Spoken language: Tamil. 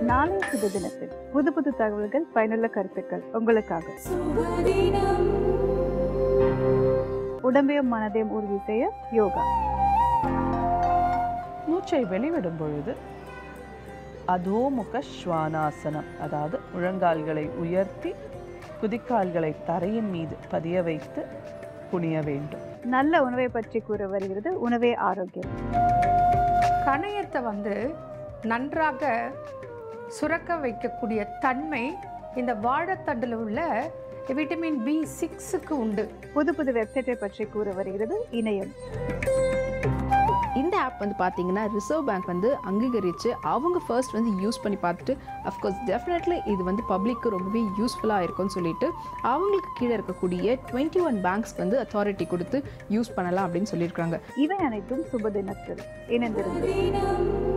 நாளை சுப தினத்தில் புது புது தகவல்கள் பயனுள்ள கருத்துக்கள் உங்களுக்காக உடம்பையும் மனதையும் உறுதி செய்ய யோகா மூச்சை வெளிவிடும் பொழுது அதோமுக ஸ்வானாசனம் அதாவது முழங்கால்களை உயர்த்தி குதிக்கால்களை தரையின் மீது பதிய வைத்து குனிய வேண்டும் நல்ல உணவை பற்றி கூற வருகிறது உணவே ஆரோக்கியம் கணையத்தை வந்து நன்றாக சுரக்க வைக்கக்கூடிய தன்மை இந்த வாழைத்தண்டில் உள்ள விட்டமின் பி சிக்ஸுக்கு உண்டு புது புது வெப்சைட்டை பற்றி கூற வருகிறது இணையம் இந்த ஆப் வந்து பார்த்தீங்கன்னா ரிசர்வ் பேங்க் வந்து அங்கீகரித்து அவங்க ஃபர்ஸ்ட் வந்து யூஸ் பண்ணி பார்த்துட்டு அஃப்கோர்ஸ் டெஃபினெட்லி இது வந்து பப்ளிக்கு ரொம்பவே யூஸ்ஃபுல்லாக இருக்கும்னு சொல்லிட்டு அவங்களுக்கு கீழே இருக்கக்கூடிய டுவெண்ட்டி ஒன் பேங்க்ஸ் வந்து அத்தாரிட்டி கொடுத்து யூஸ் பண்ணலாம் அப்படின்னு சொல்லியிருக்காங்க இவை அனைத்தும் சுப தினத்தில் இணைந்திருந்தது